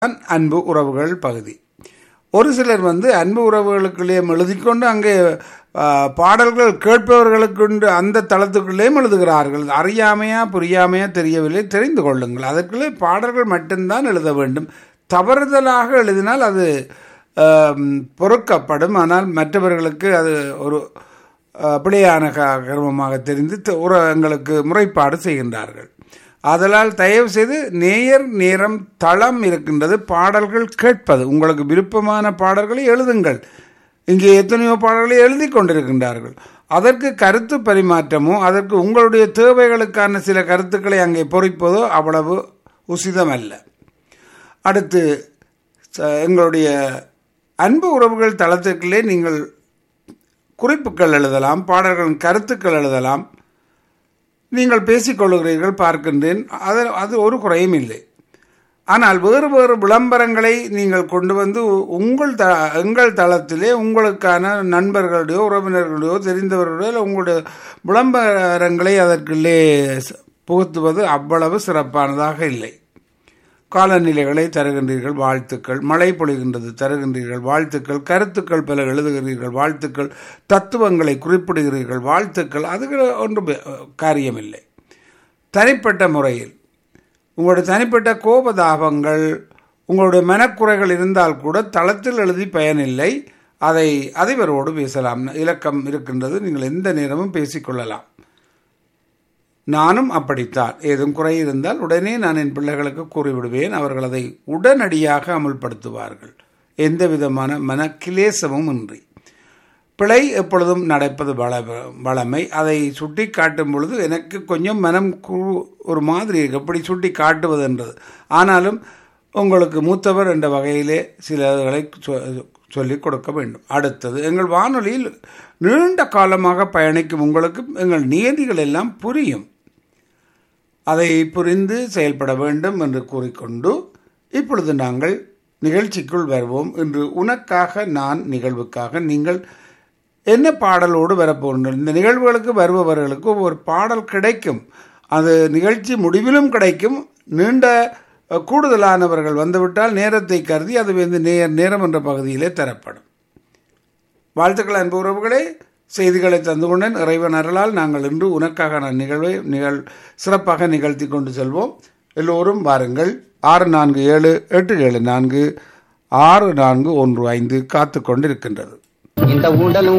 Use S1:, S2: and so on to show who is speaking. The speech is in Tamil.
S1: தான் அன்பு உறவுகள் பகுதி ஒரு சிலர் வந்து அன்பு உறவுகளுக்குள்ளேயும் எழுதிக்கொண்டு அங்கே ஆ, பாடல்கள் கேட்பவர்களுக்குண்டு அந்த தளத்துக்குள்ளேயும் எழுதுகிறார்கள் அறியாமையா புரியாமையா தெரியவில்லை தெரிந்து கொள்ளுங்கள் அதற்குள்ளே பாடல்கள் மட்டும்தான் எழுத வேண்டும் தவறுதலாக எழுதினால் அது ஆம், பொறுக்கப்படும் ஆனால் மற்றவர்களுக்கு அது ஒரு ஆ, பிழையான க- கர்மமாக தெரிந்து த- உற- எங்களுக்கு முறைப்பாடு செய்கின்றார்கள் அதனால் தயவு செய்து நேயர் நேரம் தளம் இருக்கின்றது பாடல்கள் கேட்பது உங்களுக்கு விருப்பமான பாடல்களை எழுதுங்கள் இங்கே எத்தனையோ பாடல்களை எழுதி கொண்டிருக்கின்றார்கள் அதற்கு கருத்து பரிமாற்றமோ அதற்கு உங்களுடைய தேவைகளுக்கான சில கருத்துக்களை அங்கே பொறிப்பதோ அவ்வளவு உசிதமல்ல அடுத்து ச- எங்களுடைய அன்பு உறவுகள் தளத்துக்குள்ளே நீங்கள் குறிப்புகள் எழுதலாம் பாடல்களின் கருத்துக்கள் எழுதலாம் நீங்கள் பேசிக்கொள்கிறீர்கள் பார்க்கின்றேன் அது அது ஒரு குறையும் இல்லை ஆனால் வேறு வேறு விளம்பரங்களை நீங்கள் கொண்டு வந்து உ- உங்கள் த எங்கள் தளத்திலே உங்களுக்கான நண்பர்களுடையோ உறவினர்களுடையோ தெரிந்தவர்களுடையோ இல்லை உங்களுடைய விளம்பரங்களை அதற்குள்ளே ச- புகுத்துவது அவ்வளவு சிறப்பானதாக இல்லை காலநிலைகளை தருகின்றீர்கள் வாழ்த்துக்கள் மழை பொழிகின்றது தருகின்றீர்கள் வாழ்த்துக்கள் கருத்துக்கள் பல எழுதுகிறீர்கள் வாழ்த்துக்கள் தத்துவங்களை குறிப்பிடுகிறீர்கள் வாழ்த்துக்கள் அது ஒன்றும் பெ- காரியமில்லை தனிப்பட்ட முறையில் உங்களுடைய தனிப்பட்ட கோபதாபங்கள் உங்களுடைய மனக்குறைகள் இருந்தால் கூட தளத்தில் எழுதி பயனில்லை அதை அதிபரோடு பேசலாம் இலக்கம் இருக்கின்றது நீங்கள் எந்த நேரமும் பேசிக்கொள்ளலாம் நானும் அப்படித்தான் ஏதும் குறை இருந்தால் உடனே நான் என் பிள்ளைகளுக்கு கூறிவிடுவேன் அவர்கள் அதை உடனடியாக அமுல்படுத்துவார்கள் எந்த விதமான மனக்கிலேசமும் இன்றி பிழை எப்பொழுதும் நடப்பது வள வளமை அதை சுட்டி காட்டும் பொழுது எனக்கு கொஞ்சம் மனம் கு ஒரு மாதிரி இருக்கு எப்படி சுட்டி காட்டுவதென்றது ஆனாலும் உங்களுக்கு மூத்தவர் என்ற வகையிலே சிலர்களை சொ- சொல்லிக் கொடுக்க வேண்டும் அடுத்தது எங்கள் வானொலியில் நீண்ட காலமாக பயணிக்கும் உங்களுக்கு எங்கள் நியதிகள் எல்லாம் புரியும் அதை புரிந்து செயல்பட வேண்டும் என்று கூறிக்கொண்டு இப்பொழுது நாங்கள் நிகழ்ச்சிக்குள் வருவோம் இன்று உனக்காக நான் நிகழ்வுக்காக நீங்கள் என்ன பாடலோடு வரப்போகிறீர்கள் இந்த நிகழ்வுகளுக்கு வருபவர்களுக்கு ஒரு பாடல் கிடைக்கும் அது நிகழ்ச்சி முடிவிலும் கிடைக்கும் நீண்ட அஹ், கூடுதலானவர்கள் வந்துவிட்டால் நேரத்தை கருதி அது வந்து நேர் நேரம் என்ற பகுதியிலே தரப்படும் வாழ்த்துக்கள் அன்பு உறவுகளே செய்திகளை தந்து கொண்டேன் இறைவன் அருளால் நாங்கள் இன்று உனக்காக நான் நிகழ்வை நிகழ் சிறப்பாக நிகழ்த்தி கொண்டு செல்வோம் எல்லோரும் வாருங்கள் ஆறு நான்கு ஏழு எட்டு ஏழு நான்கு ஆறு நான்கு ஒன்று ஐந்து காத்து கொண்டிருக்கின்றது
S2: இந்த உடலும்